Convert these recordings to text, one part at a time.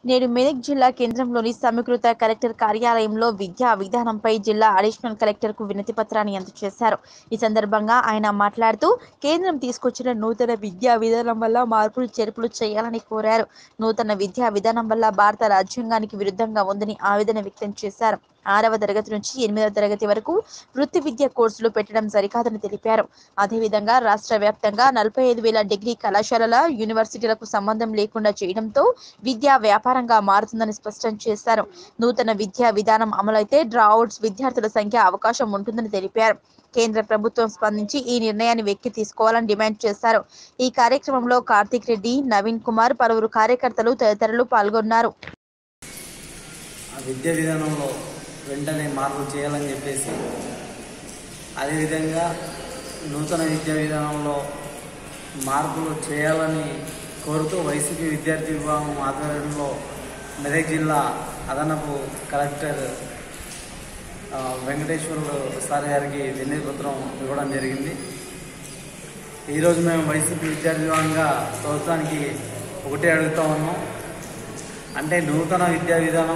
నేడు మెదక్ జిల్లా కేంద్రంలోని సమీకృత కలెక్టర్ కార్యాలయంలో విద్యా విధానంపై జిల్లా అడిషనల్ కలెక్టర్కు వినతి పత్రాన్ని అందజేశారు ఈ సందర్భంగా ఆయన మాట్లాడుతూ కేంద్రం తీసుకొచ్చిన నూతన విద్యా విధానం వల్ల మార్పులు చేర్పులు చేయాలని కోరారు నూతన విద్యా విధానం వల్ల భారత రాజ్యాంగానికి విరుద్ధంగా ఉందని ఆవేదన వ్యక్తం చేశారు ఆరవ తరగతి నుంచి ఎనిమిదవ తరగతి వరకు వృత్తి విద్య కోర్సులు పెట్టడం సరికాదని తెలిపారు అదేవిధంగా రాష్ట్ర వ్యాప్తంగా నలభై ఐదు వేల డిగ్రీ కళాశాలల యూనివర్సిటీలకు సంబంధం లేకుండా చేయడంతో విద్యా వ్యాపారంగా మారుతుందని స్పష్టం చేశారు నూతన విద్యా విధానం అమలైతే డ్రాఅవుట్స్ విద్యార్థుల సంఖ్య అవకాశం ఉంటుందని తెలిపారు కేంద్ర ప్రభుత్వం స్పందించి ఈ నిర్ణయాన్ని వెక్కి తీసుకోవాలని డిమాండ్ చేశారు ఈ కార్యక్రమంలో కార్తిక్ రెడ్డి నవీన్ కుమార్ పలువురు కార్యకర్తలు తదితరులు పాల్గొన్నారు ఆ విద్యా విధానంలో వెంటనే మార్పులు చేయాలని చెప్పేసి అదేవిధంగా నూతన విద్యా విధానంలో మార్పులు చేయాలని కోరుతూ వైసీపీ విద్యార్థి విభాగం ఆధ్వర్యంలో మెదక్ జిల్లా అదనపు కలెక్టర్ ఆ, వెంకటేశ్వరుడు సార్ గారికి వినతి పత్రం ఇవ్వడం జరిగింది ఈరోజు మేము వైసీపీ విద్యార్థి విభాగంగా ప్రభుత్వానికి ఒకటే అడుగుతా ఉన్నాం అంటే నూతన విద్యా విధానం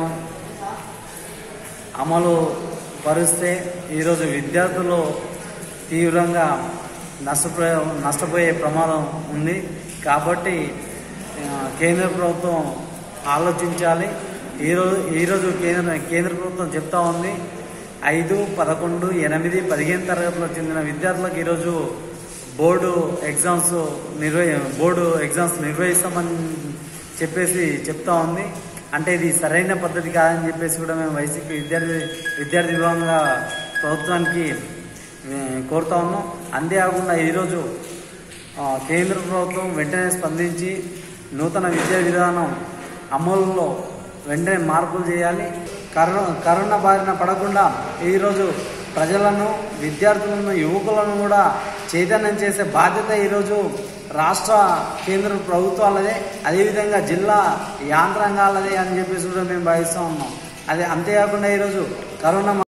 అమలు పరుస్తే ఈరోజు విద్యార్థులు తీవ్రంగా నష్టపోయే నష్టపోయే ప్రమాదం ఉంది కాబట్టి ఆ, కేంద్ర ప్రభుత్వం ఆలోచించాలి ఈరోజు ఈరోజు కేంద్ర కేంద్ర ప్రభుత్వం చెప్తా ఉంది ఐదు పదకొండు ఎనిమిది పదిహేను తరగతిలో చెందిన విద్యార్థులకు ఈరోజు బోర్డు ఎగ్జామ్స్ నిర్వహి బోర్డు ఎగ్జామ్స్ నిర్వహిస్తామని చెప్పేసి చెప్తా ఉంది అంటే ఇది సరైన పద్ధతి కాదని చెప్పేసి కూడా మేము వైసీపీ విద్యార్థి విద్యార్థి విభాగంగా ప్రభుత్వానికి ఏ, కోరుతా ఉన్నాం అంతేకాకుండా ఈరోజు ఆ, కేంద్ర ప్రభుత్వం వెంటనే స్పందించి నూతన విద్యా విధానం అమలులో వెంటనే మార్పులు చేయాలి కరోనా కరోనా బారిన పడకుండా ఈరోజు ప్రజలను విద్యార్థులను యువకులను కూడా చైతన్యం చేసే బాధ్యత ఈరోజు రాష్ట్ర కేంద్ర ప్రభుత్వాలదే అదేవిధంగా జిల్లా యాంత్రాంగాలదే అని చెప్పేసి కూడా మేము భావిస్తూ ఉన్నాం అదే అంతేకాకుండా ఈరోజు కరోనా